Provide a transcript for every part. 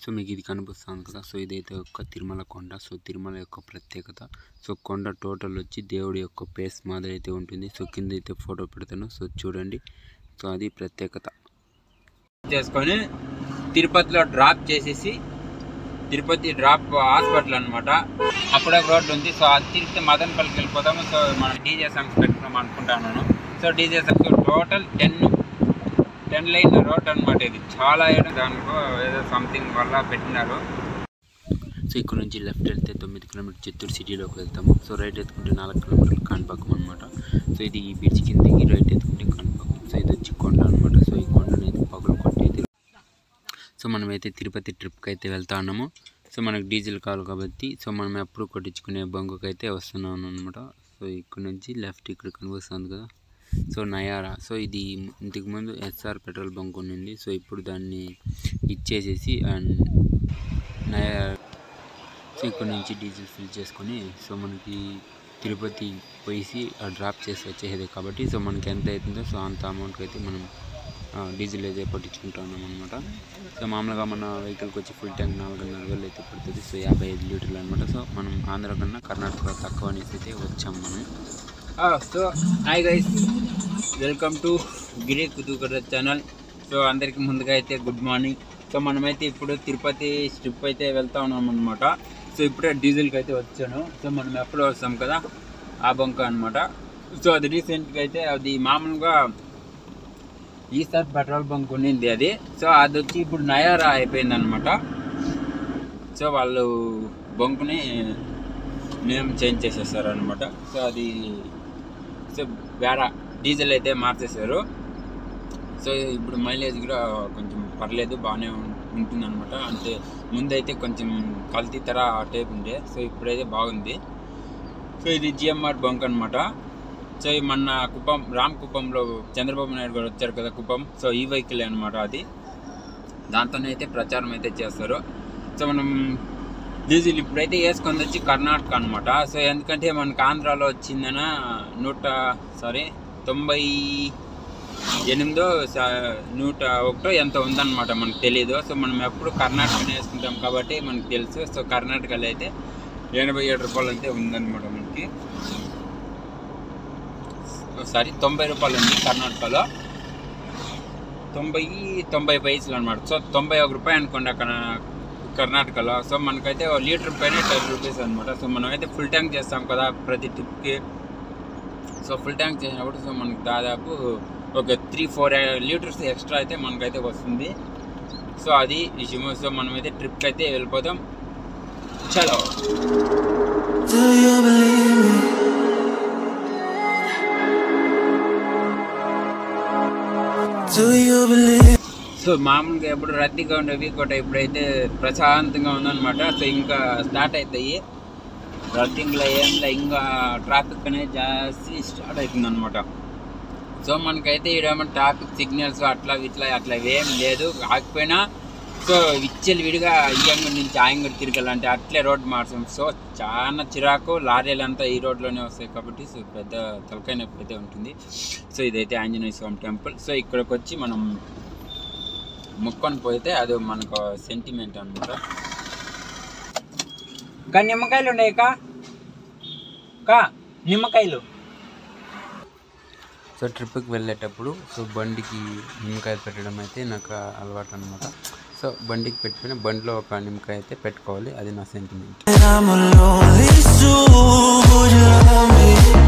So మీకు ఇది కనిపిస్తుంది కదా సో ఇదైతే ఒక తిరుమల కొండ సో తిరుమల యొక్క ప్రత్యేకత సో కొండ టోటల్ వచ్చి దేవుడి యొక్క పేస్ మాదిరి అయితే ఉంటుంది సో కింద అయితే ఫోటో పెడతాను సో చూడండి సో అది ప్రత్యేకత చేసుకొని తిరుపతిలో డ్రాప్ చేసేసి తిరుపతి డ్రాప్ హాస్పిటల్ అనమాట అక్కడ ఒక రోడ్డు ఉంది సో అది తిరిగితే మదనపల్లికి వెళ్ళిపోతాము సో మనం డీజే సాంగ్స్ పెట్టుకున్నాం అనుకుంటాను so DJ songs total ten ten line road అనమాట ఇది చాలా ఏడు దానిలో ఏదో సంథింగ్ వల్ల పెట్టినారు సో ఇక్కడ నుంచి లెఫ్ట్ వెళ్తే తొమ్మిది కిలోమీటర్ చిత్తూరు సిటీలోకి వెళ్తాము సో రైట్ ఎత్తుకుంటే నాలుగు కిలోమీటర్లు కాణిపాకం అనమాట సో ఇది ఈ బ్రిడ్జ్ కిందకి రైట్ ఎత్తుకుంటే కాణిపాకం సో ఇది వచ్చి కొండ అనమాట సో ఈ కొండని అయితే పగులు కొట్టి అయితే సో మనమైతే తిరుపతి ట్రిప్కి అయితే వెళ్తా ఉన్నాము సో మనకు డీజిల్ కావాలి కాబట్టి సో మనం ఎప్పుడు కొట్టించుకునే బంకుకి అయితే వస్తున్నాం అనమాట సో ఇక్కడ నుంచి లెఫ్ట్ ఇక్కడ కనిపిస్తుంది కదా సో నయారా సో ఇది ఇంతకు ముందు ఎస్ఆర్ పెట్రోల్ బంక్ ఉంది సో ఇప్పుడు దాన్ని ఇచ్చేసేసి అండ్ నయారా సో ఇక్కడ నుంచి డీజిల్ ఫిల్ చేసుకొని సో మనకి తిరుపతి పోయి డ్రాప్ చేసి వచ్చేది కాబట్టి సో మనకి ఎంత అవుతుందో సో అంత అమౌంట్కి అయితే మనం ఆ, డీజిల్ అయితే పట్టించుకుంటున్నాం అనమాట సో మామూలుగా మన వెహికల్కి వచ్చి ఫుల్ ట్యాంక్ నాలుగున్నర వేలు అయితే పడుతుంది సో యాభై ఐదు లీటర్లు అనమాట సో మనం ఆంధ్ర కన్నా కర్ణాటక తక్కువ అనేసి అయితే వచ్చాం మనం so hi guys welcome to Giri కుతూకర ఛానల్ సో అందరికి ముందుగా అయితే గుడ్ మార్నింగ్ సో మనమైతే ఇప్పుడు తిరుపతి ట్రిప్ అయితే వెళ్తా ఉన్నాం అనమాట సో ఇప్పుడే డీజిల్కి అయితే వచ్చాను సో మనం ఎప్పుడు వస్తాం కదా ఆ బంక్ అనమాట సో అది రీసెంట్గా అయితే అది మామూలుగా ఈసారి పెట్రోల్ బంక్ ఉండింది అది సో అది వచ్చి ఇప్పుడు నయారా అయిపోయింది అనమాట సో వాళ్ళు బంకుని నేమ్ చేంజ్ చేసేసారు అనమాట సో అది సో వేరే డీజిల్ అయితే మార్చేశారు సో ఇప్పుడు మైలేజ్ కూడా కొంచెం పర్లేదు బాగానే ఉంటుంది అనమాట అంటే ముందైతే కొంచెం కల్తీ తర టైప్ ఉండే సో ఇప్పుడైతే బాగుంది సో ఇది జిఎంఆర్ బంక్ అనమాట సో ఈ మొన్న కుప్పం రామ్ కుప్పంలో చంద్రబాబు నాయుడు గారు వచ్చారు కదా కుప్పం సో ఈ వెహికల్ అనమాట అది దాంతోనే అయితే ప్రచారం అయితే చేస్తారు సో మనం డీజిల్ ఇప్పుడైతే వేసుకొని వచ్చి కర్ణాటక అనమాట సో ఎందుకంటే మనకు ఆంధ్రాలో వచ్చిందన నూట సారీ తొంభై ఎనిమిదో స- నూట ఒకటో ఎంత ఉందన్నమాట మనకు తెలియదు సో మనం ఎప్పుడు కర్ణాటకనే వేసుకుంటాం కాబట్టి మనకు తెలుసు సో కర్ణాటకలో అయితే ఎనభై ఏడు రూపాయలు అయితే ఉందన్నమాట మనకి సారీ తొంభై రూపాయలు ఉంది కర్ణాటకలో తొంభై తొంభై పైసలు అనమాట సో తొంభై ఒక రూపాయి అనుకోండి అక్కడ కర్ణాటకలో సో మనకైతే ఓ లీటర్ పైన టెన్ రూపీస్ అనమాట సో మనం అయితే ఫుల్ ట్యాంక్ చేస్తాం కదా ప్రతి ట్రిప్కి సో ఫుల్ ట్యాంక్ చేసినప్పుడు సో మనకి దాదాపు ఒక త్రీ ఫోర్ లీటర్స్ ఎక్స్ట్రా అయితే మనకైతే వస్తుంది సో అది విషయము సో మనమైతే ట్రిప్కి అయితే వెళ్ళిపోతాం చలో Do you believe me? Do you believe? So మామూలుగా ఎప్పుడు రద్దీగా ఉండేవి కూడా ఇప్పుడైతే ప్రశాంతంగా ఉందన్నమాట సో ఇంకా స్టార్ట్ అవుతాయి రద్దీలో ఏంలా ఇంకా ట్రాఫిక్ అనేది జాస్తి స్టార్ట్ అవుతుంది అనమాట సో మనకైతే ఈడేమో ట్రాఫిక్ సిగ్నల్స్ అట్లా ఇట్లా అట్లా ఏం లేదు ఆగిపోయినా సో విచ్చలు విడిగా ఈ అంగడి నుంచి ఆ అంగడి తిరగాలంటే అట్లే రోడ్ మార్చాం సో చాలా చిరాకు లారీలు అంతా ఈ రోడ్లోనే వస్తాయి కాబట్టి సో పెద్ద తలకాయ నొప్పి అయితే ఉంటుంది సో ఇదైతే ఆంజనేయ స్వామి టెంపుల్ సో ఇక్కడికి వచ్చి మనం ముక్కొని పోతే అది మనకు సెంటిమెంట్ అనమాట కా నిమ్మకాయలు ఉన్నాయి కా కా నిమ్మకాయలు సో ట్రిప్కి వెళ్ళేటప్పుడు సో బండికి నిమ్మకాయ పెట్టడం అయితే నాకు అలవాటు అనమాట సో బండికి పెట్టుకుని బండిలో ఒక నిమ్మకాయ అయితే పెట్టుకోవాలి అది నా sentiment I'm a lonely soul. Would you love me?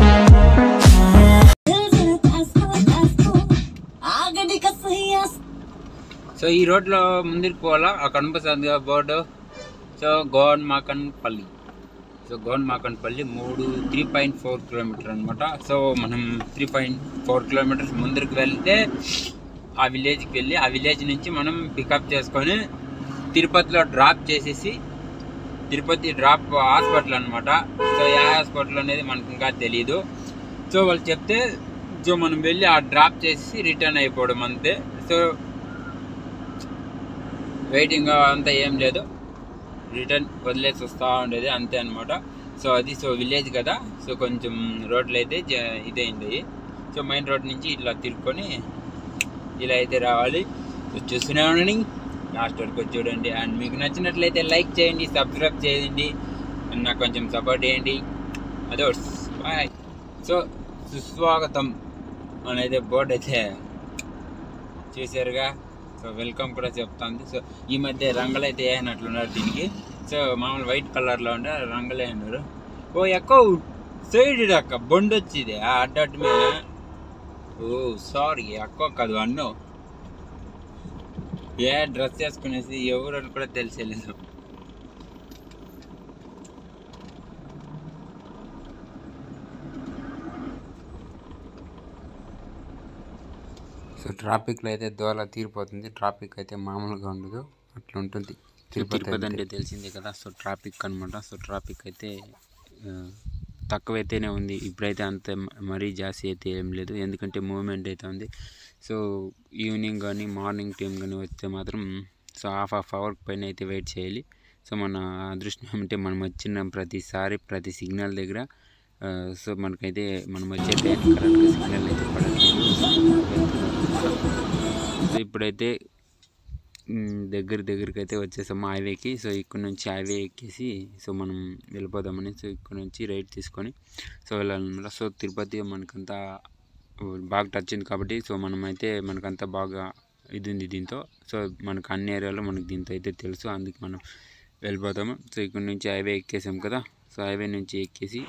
ఆగడి కసయ్యా సో ఈ రోడ్లో ముందుకు పోవాలా అక్కడ కనిపిస్తుంది కదా బోర్డు సో గోవన్ మాకన్ పల్లి సో గోవన్ మాకన్ పల్లి మూడు త్రీ పాయింట్ ఫోర్ కిలోమీటర్ అనమాట సో మనం త్రీ పాయింట్ ఫోర్ కిలోమీటర్స్ ముందరికి వెళ్తే ఆ విలేజ్కి వెళ్ళి ఆ విలేజ్ నుంచి మనం పికప్ చేసుకొని తిరుపతిలో డ్రాప్ చేసేసి తిరుపతి డ్రాప్ హాస్పిటల్ అనమాట సో ఏ హాస్పిటల్ అనేది మనకు ఇంకా తెలియదు సో వాళ్ళు చెప్తే సో మనం వెళ్ళి ఆ డ్రాప్ చేసి రిటర్న్ అయిపోవడం అంతే సో వెయిటింగ్ అంతా ఏం లేదు రిటర్న్ వదిలేసి వస్తూ ఉండేది అంతే అనమాట సో అది సో విలేజ్ కదా సో కొంచెం రోడ్లు అయితే జ- ఇదైంది సో మెయిన్ రోడ్ నుంచి ఇట్లా తిరుక్కొని ఇలా అయితే రావాలి సో చూస్తూనే ఉండండి లాస్ట్ వరకు వచ్చి చూడండి అండ్ మీకు నచ్చినట్లయితే లైక్ చేయండి సబ్స్క్రైబ్ చేయండి and నాకు కొంచెం సపోర్ట్ చేయండి అదోస్ బాయ్ సో సుస్వాగతం అనేది బోర్డు అయితే చూసారుగా సో వెల్కమ్ కూడా చెప్తాంది సో ఈ మధ్య రంగులు అయితే వేయనట్లున్నారు దీనికి సో మామూలు వైట్ కలర్లో ఉండే రంగులు వేయన్నారు ఓ ఎక్కువ సైడ్ అక్క బొండు వచ్చింది ఆ అడ్డట్ మీద ఓ సారీ అక్క కాదు అన్నో ఏ డ్రెస్ వేసుకునేసి ఎవరు అని కూడా తెలిసేలేదు సో ట్రాఫిక్లో అయితే దోల తీరిపోతుంది ట్రాఫిక్ అయితే మామూలుగా ఉండదు అట్లా ఉంటుంది తిరుపతి అంటే తెలిసిందే కదా సో ట్రాఫిక్ అనమాట సో ట్రాఫిక్ అయితే ఆ, తక్కువైతేనే ఉంది ఇప్పుడైతే అంత మ- మరీ జాస్తి అయితే ఏం లేదు ఎందుకంటే మూవ్మెంట్ అయితే ఉంది సో ఈవినింగ్ కానీ మార్నింగ్ టైం కానీ వస్తే మాత్రం సో హాఫ్ హాఫ్ అవర్ పైన అయితే వెయిట్ చేయాలి సో మన అదృష్టం ఏమంటే మనం వచ్చిన ప్రతిసారి ప్రతి సిగ్నల్ దగ్గర ఆ, సో మనకైతే మనం వచ్చే టైం కరెక్ట్గా సిగ్నల్ అయితే పడట్లేదు సో ఇప్పుడైతే మ్, దగ్గర దగ్గరికి అయితే వచ్చేసాము హైవేకి సో ఇక్కడ నుంచి హైవే ఎక్కేసి సో మనం వెళ్ళిపోదామని సో ఇక్కడ నుంచి రైట్ తీసుకొని సో వెళ్ళాలన్నమాట సో తిరుపతి మనకంతా బాగా టచ్ ఉంది కాబట్టి సో మనమైతే మనకంతా బాగా ఇది ఉంది దీంతో సో మనకు అన్ని ఏరియాలో మనకు దీంతో అయితే తెలుసు అందుకు మనం వెళ్ళిపోతాము సో ఇక్కడ నుంచి హైవే ఎక్కేసాం కదా సో హైవే నుంచి ఎక్కేసి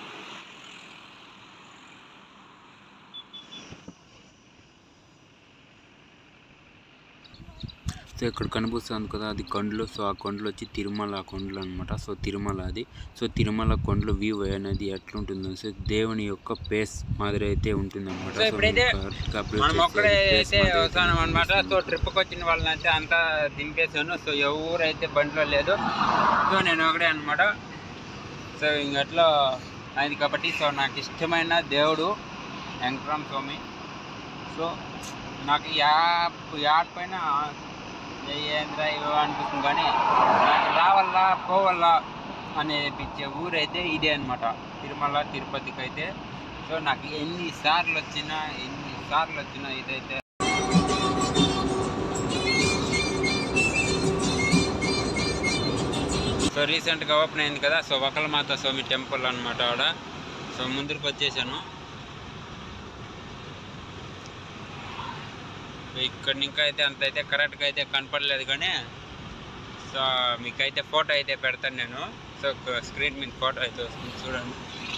సో ఇక్కడ కనిపిస్తుంది కదా అది కొండలు సో ఆ కొండలు వచ్చి తిరుమల కొండలు అనమాట సో తిరుమల అది సో తిరుమల కొండలు వ్యూ అనేది ఎట్లుంటుందో సో దేవుని యొక్క పేస్ మాదిరి అయితే ఉంటుంది అనమాట సో ఇప్పుడైతే మనం ఒక్కడే అయితే వస్తాను అనమాట సో ట్రిప్కి వచ్చిన వాళ్ళని అయితే అంతా దింపేసాను సో ఎవరైతే బండిలో లేదు సో నేను ఒకడే అనమాట సో ఇంకట్లో అయింది కాబట్టి సో నాకు ఇష్టమైన దేవుడు వెంకటరామ స్వామి సో నాకు యాప్ యాప్ పైన ఏంద్రా ఇవో అనిపిస్తుంది కానీ నాకు రావాలా పోవాలా అనిపించే ఊరైతే ఇదే అనమాట తిరుమల తిరుపతికి అయితే సో నాకు ఎన్నిసార్లు వచ్చినా ఎన్నిసార్లు వచ్చినా ఇదైతే సో రీసెంట్గా ఓపెన్ అయింది కదా సో వకలమాత స్వామి టెంపుల్ అనమాట ఆడ సో ముందుకు వచ్చేసాను సో ఇక్కడ ఇంకా అయితే అంత అయితే కరెక్ట్గా అయితే కనపడలేదు కానీ సో మీకైతే ఫోటో అయితే పెడతాను నేను సో స్క్రీన్ మీద ఫోటో అయితే వస్తుంది చూడండి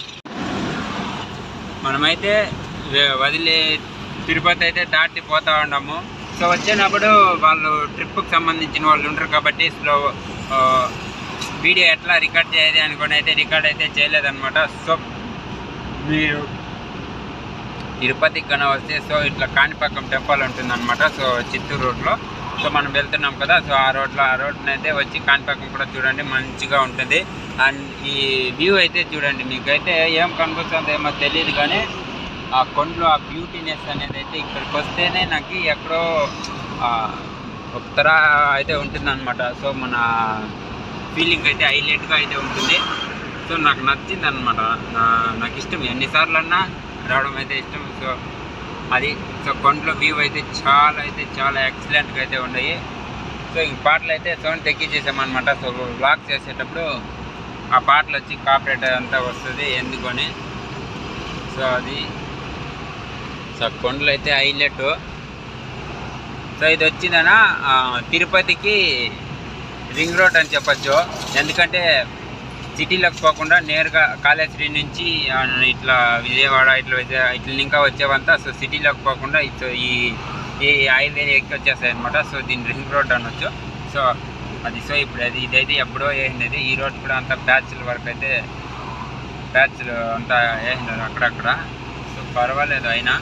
మనమైతే వే- వదిలి తిరుపతి అయితే దాటి పోతా ఉన్నాము సో వచ్చినప్పుడు వాళ్ళు ట్రిప్కి సంబంధించిన వాళ్ళు ఉంటారు కాబట్టి స్లో వీడియో ఎట్లా రికార్డ్ చేయాలి అనుకుని అయితే రికార్డ్ అయితే చేయలేదన్నమాట సో మీరు తిరుపతికి కన్నా వస్తే సో ఇట్లా కాణిపాకం టెంపుల్ ఉంటుందన్నమాట సో చిత్తూరు రోడ్లో సో మనం వెళ్తున్నాం కదా సో ఆ రోడ్లో ఆ రోడ్ని అయితే వచ్చి కాణిపాకం కూడా చూడండి మంచిగా ఉంటుంది అండ్ ఈ వ్యూ అయితే చూడండి మీకైతే ఏం కనిపిస్తుందో ఏమో తెలియదు కానీ ఆ కొండలో ఆ బ్యూటీనెస్ అనేది అయితే ఇక్కడికి వస్తేనే నాకు ఎక్కడో ఆ, ఒక తర అయితే ఉంటుందన్నమాట సో మన ఫీలింగ్ అయితే హైలైట్గా అయితే ఉంటుంది సో నాకు నచ్చింది అనమాట నాకు ఇష్టం ఎన్నిసార్లు అన్నా రావడం అయితే ఇష్టం సో అది సో కొండలో వ్యూ అయితే చాలా అయితే చాలా ఎక్సలెంట్గా అయితే ఉన్నాయి సో ఈ పాటలు అయితే సౌండ్ తగ్గించేసామన్నమాట సో బ్లాగ్ చేసేటప్పుడు ఆ పాటలు వచ్చి కాపరేట్ అంతా వస్తుంది ఎందుకని సో అది సో కొండలు అయితే హైలైట్ సో ఇది వచ్చిందనా ఆ, తిరుపతికి రింగ్ రోడ్ అని చెప్పొచ్చు ఎందుకంటే సిటీలోకి పోకుండా నేరుగా కాళేశ్వరి నుంచి ఆ, ఇట్లా విజయవాడ ఇట్లా విజయ ఇట్లా ఇంకా వచ్చేవంతా సో సిటీలోకి పోకుండా ఇటు ఈ ఈ హైవే ఎక్కి వచ్చేస్తాయి అనమాట సో దీన్ని రింగ్ రోడ్ అనొచ్చు సో అది సో ఇప్పుడు అది ఇదైతే ఎప్పుడో వేసినది ఈ రోడ్ కూడా అంతా ప్యాచ్ల వరకు అయితే ప్యాచ్లు అంతా వేసినారు అక్కడక్కడ సో పర్వాలేదు అయినా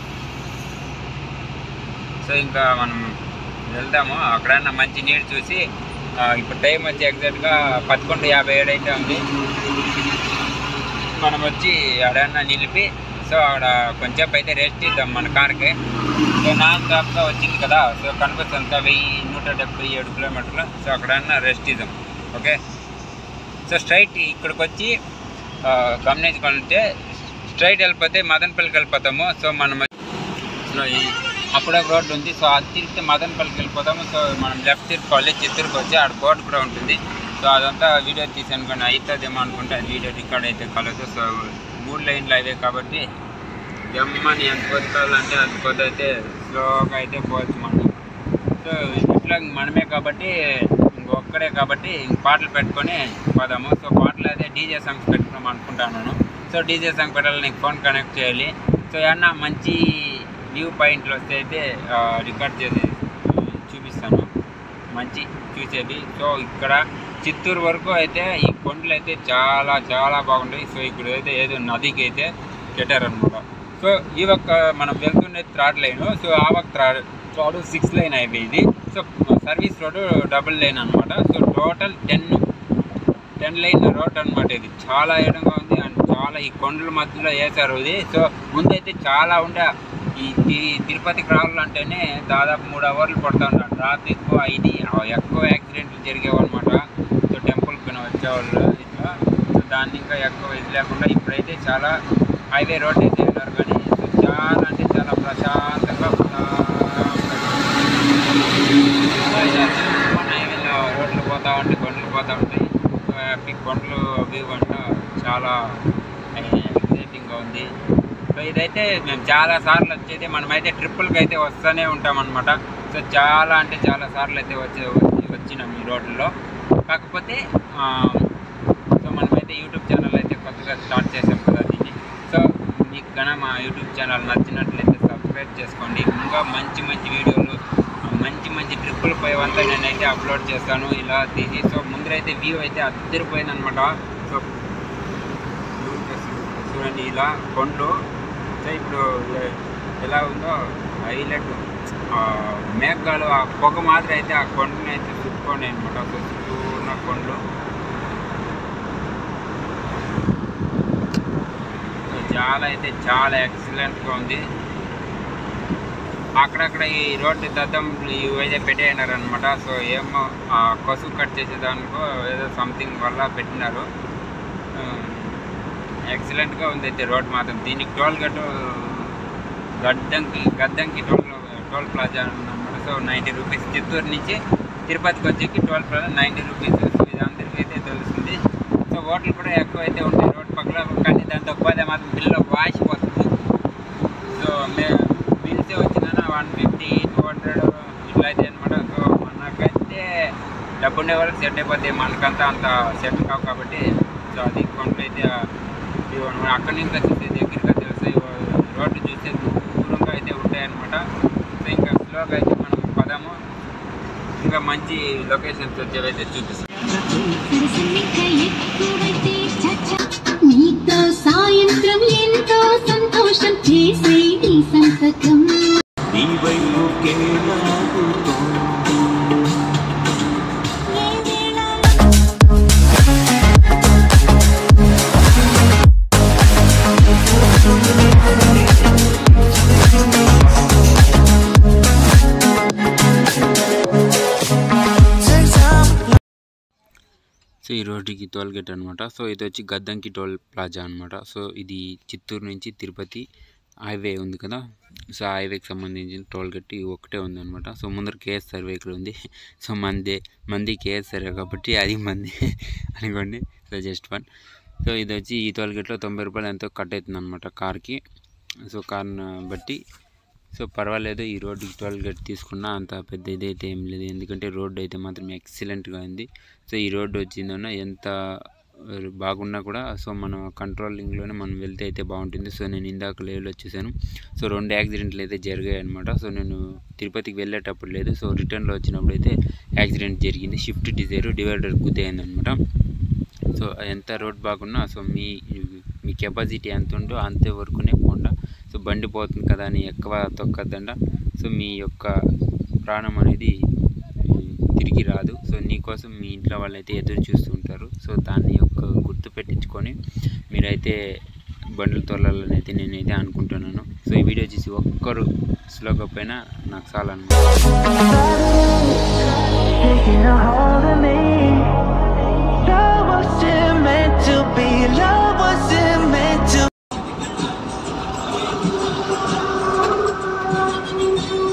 సో ఇంకా మనం వెళ్దాము అక్కడన్నా మంచి నీరు చూసి ఆ, ఇప్పుడు టైం వచ్చి ఎగ్జాక్ట్గా పదకొండు యాభై ఏడు అయితే ఉంది మనం వచ్చి ఆడన్నా నిలిపి సో ఆడ కొంచెంసేపు అయితే రెస్ట్ ఇద్దాం మన కార్కి సో నాన్ స్టాప్గా వచ్చింది కదా సో కనిపిస్తుంది వెయ్యి నూట డెబ్బై ఏడు కిలోమీటర్లు సో అక్కడన్నా రెస్ట్ ఇద్దాం ఓకే సో స్ట్రైట్ ఇక్కడికి వచ్చి ఆ, గమనించుకుంటే స్ట్రైట్ వెళ్ళిపోతే మదనపల్లికి వెళ్ళిపోతాము సో మనం సో ఈ అక్కడ ఒక రోడ్డు ఉంది సో అది తిరిగితే మదనపల్లికి వెళ్ళిపోతాము సో మనం లెఫ్ట్ తిరుక్కోవాలి చిత్తూరుకి వచ్చి ఆడ బోర్డు కూడా ఉంటుంది సో అదంతా వీడియో తీసాను కానీ అవుతుందేమో అనుకుంటే అది వీడియో రికార్డ్ అయితే కాలేదు సో మూడు లైన్లు అవే కాబట్టి జమ్మని ఎంత కొట్టుకోవాలంటే అంత కొద్ది అయితే స్లోగా అయితే పోవచ్చు మనం సో ఇట్లా మనమే కాబట్టి ఇంకొక్కడే కాబట్టి ఇంక పాటలు పెట్టుకొని పోదాము సో పాటలు అయితే డీజే సాంగ్స్ పెట్టుకున్నాం అనుకుంటాను సో డీజే సాంగ్ పెట్టాలని నీకు ఫోన్ కనెక్ట్ చేయాలి సో ఏమన్నా మంచి వ్యూ పాయింట్లు వస్తే అయితే ఆ, రికార్డ్ చేసి చూపిస్తాను మంచి చూసేవి సో ఇక్కడ చిత్తూరు వరకు అయితే ఈ కొండలు అయితే చాలా చాలా బాగుంటాయి సో ఇక్కడ అయితే ఏదో నదికి అయితే కట్టారనమాట సో ఈ ఒక్క మనం వెళ్తున్నది థర్డ్ లైన్ సో ఆ ఒక్క థర్డ్ థర్డ్ సిక్స్ లైన్ అయిపోయింది so service road double line అనమాట so total ten ten line road అనమాట ఇది చాలా ఎడంగా ఉంది అండ్ చాలా ఈ కొండల మధ్యలో వేశారు ఇది సో ముందైతే చాలా ఉండే ఈ తి- తిరుపతికి రావాలంటేనే దాదాపు మూడు అవర్లు పడుతూ ఉంటారు ట్రాఫిక్ ఇది ఎక్కువ యాక్సిడెంట్లు జరిగేవి అనమాట సో టెంపుల్కి వచ్చేవాళ్ళు ఇట్లా సో దాన్ని ఇంకా ఎక్కువ ఇది లేకుండా ఇప్పుడైతే చాలా హైవే రోడ్ అయితే ఉన్నారు కానీ సో చాలా అంటే చాలా ప్రశాంతంగా మన హైవేలో రోడ్లు పోతా ఉంటాయి కొండలు పోతా ఉంటాయి సో హ్యాపీ కొండలు వ్యూ అంట చాలా ఎక్సైటింగ్గా ఉంది సో ఇదైతే మేము చాలా సార్లు వచ్చేది మనమైతే ట్రిప్పులకి అయితే వస్తూనే ఉంటాం అనమాట సో చాలా అంటే చాలా సార్లు అయితే వచ్చే వచ్చి వచ్చినాం ఈ రోడ్లలో కాకపోతే ఆ, సో మనమైతే యూట్యూబ్ ఛానల్ అయితే కొత్తగా స్టార్ట్ చేసాం కదా దీన్ని సో మీకు కన మా యూట్యూబ్ ఛానల్ నచ్చినట్లయితే సబ్స్క్రైబ్ చేసుకోండి ఇంకా మంచి మంచి వీడియోలు మంచి మంచి ట్రిప్పులు పోయేవంతా నేనైతే అప్లోడ్ చేస్తాను ఇలా తీసి సో ముందరైతే వ్యూ అయితే అద్దరిపోయింది అనమాట సో చూడండి ఇలా కొండలు సో ఇప్పుడు ఎ- ఎలా ఉందో హైలైట్ మేఘాలు ఆ పొగ మాదిరి అయితే ఆ కొండని అయితే చుట్టుకొని అనమాట సో చుట్టూ ఉన్న కొండలు సో చాలా అయితే చాలా ఎక్సలెంట్గా ఉంది అక్కడక్కడ ఈ రోడ్డు దద్దం ఇవైతే పెట్టేయన్నారు అనమాట సో ఏమో ఆ కసువు కట్ చేసేదానికో ఏదో సంథింగ్ వల్ల పెట్టినారు ఎక్సలెంట్గా ఉంది అయితే రోడ్ మాత్రం దీనికి టోల్ గట్ గడ్డంకి గద్దంకి టోల్ టోల్ ప్లాజా ఉందన్నమాట సో నైంటీ రూపీస్ చిత్తూరు నుంచి తిరుపతికి వచ్చేకి toll plaza ninety rupees so ఇది అందరికీ అయితే తెలుస్తుంది సో హోటల్ కూడా ఎక్కువ అయితే ఉంటాయి రోడ్ పక్కన కానీ దాంతో పోతే మాత్రం బిల్లు వాసిపోతుంది సో మే బిల్సే వచ్చిన వన్ ఫిఫ్టీ టూ హండ్రెడ్ ఇట్లా అయితే అనమాట సో మనకైతే డబ్బు ఉండే వాళ్ళకి సెట్ అయిపోతాయి మనకంతా అంత సెట్ కావు కాబట్టి సో అది కొంటైతే ఇవ్వను అక్కడి నుంచి వచ్చేసి దగ్గరగా తెలుస్తాయి రోడ్డు చూస్తే దూరంగా అయితే ఉంటాయి అనమాట సో ఇంకా స్లోగా అయితే మనం పదము ఇంకా మంచి లొకేషన్స్ వచ్చేవైతే చూపిస్తాం సరసమిక ఎక్కువైతే చచ్చ నీతో సాయంత్రం ఎంతో సంతోషం చేసే నీ సంతకం నీ వైపుకే లాగుతోంది Take time సో ఈ రోడ్డుకి టోల్ గేట్ అనమాట సో ఇది వచ్చి గద్దంకి టోల్ ప్లాజా అనమాట సో ఇది చిత్తూరు నుంచి తిరుపతి హైవే ఉంది కదా సో ఆ హైవేకి సంబంధించిన టోల్ గేట్ ఇది ఒకటే ఉంది అనమాట సో ముందర కేఎస్ఆర్ వెహికల్ ఉంది సో మందే మంది కేఎస్ఆర్ కాబట్టి అది మంది అనుకోండి సో జస్ట్ వన్ సో ఇది వచ్చి ఈ టోల్ గేట్లో తొంభై రూపాయలు ఎంతో కట్ అవుతుంది అనమాట కార్కి సో కార్ని బట్టి సో పర్వాలేదు ఈ రోడ్డుకి టోల్ గేట్ తీసుకున్నా అంత పెద్ద ఇదైతే ఏం లేదు ఎందుకంటే రోడ్డు అయితే మాత్రం ఎక్సలెంట్గా ఉంది సో ఈ రోడ్డు వచ్చిందన్న ఎంత ఆ, బాగున్నా కూడా సో మన కంట్రోలింగ్లోనే మనం వెళ్తే అయితే బాగుంటుంది సో నేను ఇందాక లేవ్లో చూశాను సో రెండు యాక్సిడెంట్లు అయితే జరిగాయి అనమాట సో నేను తిరుపతికి వెళ్ళేటప్పుడు లేదు సో రిటర్న్లో వచ్చినప్పుడు అయితే యాక్సిడెంట్ జరిగింది షిఫ్ట్ డిజైర్ డివైడర్ గుద్దయింది అనమాట సో ఎంత రోడ్ బాగున్నా సో మీ మీ కెపాసిటీ ఎంత ఉందో అంతే వరకునే పోండా సో బండి పోతుంది కదా అని ఎక్కువ తొక్కద్దండ సో మీ యొక్క ప్రాణం అనేది ఉమ్, తిరిగి రాదు సో నీకోసం మీ ఇంట్లో వాళ్ళైతే ఎదురు చూస్తూ ఉంటారు సో దాన్ని యొక్క గుర్తు పెట్టించుకొని మీరైతే బండ్లు తోలాలని అయితే నేనైతే అనుకుంటున్నాను సో ఈ వీడియో చూసి ఒక్కరు స్లోగా పైన నాకు చాలన్నమాట taking a hold of me. Love wasn't meant to be, love wasn't meant to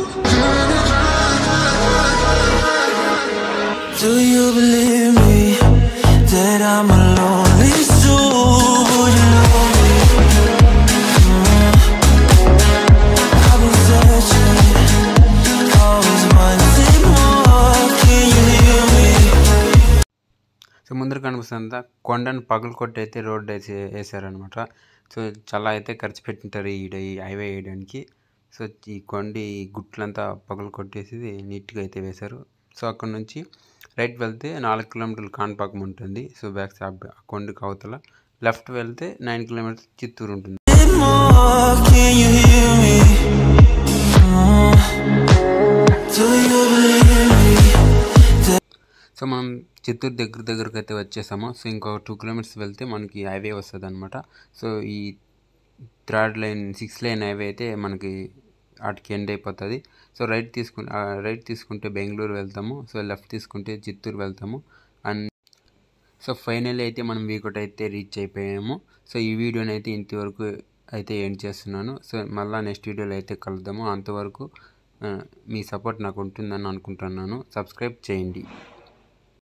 Do you believe me that I'm a lonely soul? You know me. Mm. I've been searching, always wanting more. Can you hear me? So ముందర కనిపిస్తుందా కొండను పగలు కొట్టి అయితే road వేసి వేసారనమాట so చాలా అయితే ఖర్చు పెట్టింటారు ఈ ఈ హైవే వేయడానికి సో ఈ కొండ ఈ గుట్లంతా పగలు కొట్టేసి నీట్గా అయితే వేశారు సో అక్కడ నుంచి రైట్ వెళ్తే నాలుగు కిలోమీటర్లు కాణిపాకం ఉంటుంది సో బ్యాక్ సైడ్ ఆ కొండకి అవతల లెఫ్ట్ వెళ్తే నైన్ కిలోమీటర్స్ చిత్తూరు ఉంటుంది more. Can you hear me? Mm. Do you believe me? So మనం చిత్తూరు దగ్గర దగ్గరకు అయితే వచ్చేసాము సో ఇంకో టూ కిలోమీటర్స్ వెళ్తే మనకి హైవే వస్తుంది అనమాట సో ఈ third line six line highway అయితే మనకి వాటికి ఎండ్ అయిపోతుంది సో రైట్ తీసుకు రైట్ తీసుకుంటే బెంగళూరు వెళ్తాము సో లెఫ్ట్ తీసుకుంటే చిత్తూరు వెళ్తాము అండ్ సో ఫైనల్ అయితే మనం వీకొట్ అయితే రీచ్ అయిపోయాము సో ఈ వీడియోని అయితే ఇంతవరకు అయితే ఎండ్ చేస్తున్నాను సో మళ్ళీ నెక్స్ట్ వీడియోలో అయితే కలుద్దాము అంతవరకు ఆ, మీ సపోర్ట్ నాకు ఉంటుందని అనుకుంటున్నాను సబ్స్క్రైబ్ చేయండి